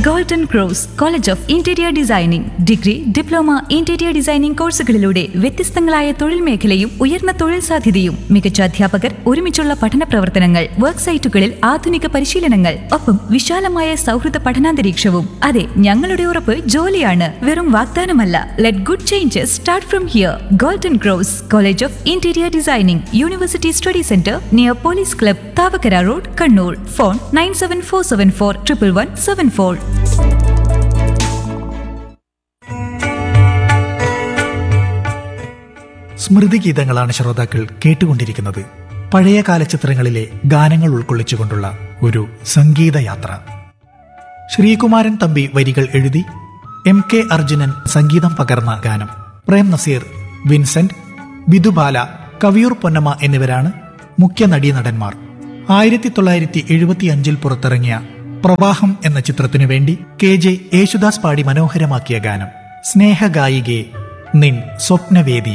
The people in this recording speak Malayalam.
golden cross college of interior designing degree diploma interior designing കോഴ്സുകളിലൂടെ വ്യത്യസ്തങ്ങളായ തൊഴിൽ മേഖലയും ഉയർന്ന തൊഴിൽ സാധ്യതയും മികച്ച അധ്യാപകർ ഒരുമിച്ചുള്ള പഠന പ്രവർത്തനങ്ങൾ വർക്ക് സൈറ്റുകളിൽ ആധുനിക പരിശീലനങ്ങൾ ഒപ്പം വിശാലമായ സൗഹൃദ പഠനാന്തരീക്ഷവും അതെ ഞങ്ങളുടെ ഉറപ്പ് ജോലിയാണ് വെറും വാഗ്ദാനമല്ല let good changes start from here golden cross college of interior designing university study centre near police club Thavakkara road Kannur phone nine seven four seven four triple one seven four സ്മൃതിഗീതങ്ങളാണ് ശ്രോതാക്കൾ കേട്ടുകൊണ്ടിരിക്കുന്നത് പഴയകാല ചിത്രങ്ങളിലെ ഗാനങ്ങൾ ഉൾക്കൊള്ളിച്ചുകൊണ്ടുള്ള ഒരു സംഗീതയാത്ര ശ്രീകുമാരൻ തമ്പി വരികൾ എഴുതി എം കെ അർജുനൻ സംഗീതം പകർന്ന ഗാനം പ്രേം നസീർ വിൻസെന്റ് ബിദുബാല കവിയൂർ പൊന്നമ്മ എന്നിവരാണ് മുഖ്യ നടീനടന്മാർ ആയിരത്തി തൊള്ളായിരത്തി എഴുപത്തി അഞ്ചിൽ പുറത്തിറങ്ങിയ പ്രവാഹം എന്ന ചിത്രത്തിനു വേണ്ടി കെ ജെ യേശുദാസ് പാടി മനോഹരമാക്കിയ ഗാനം സ്നേഹഗായികെ നിൻ സ്വപ്നവേദി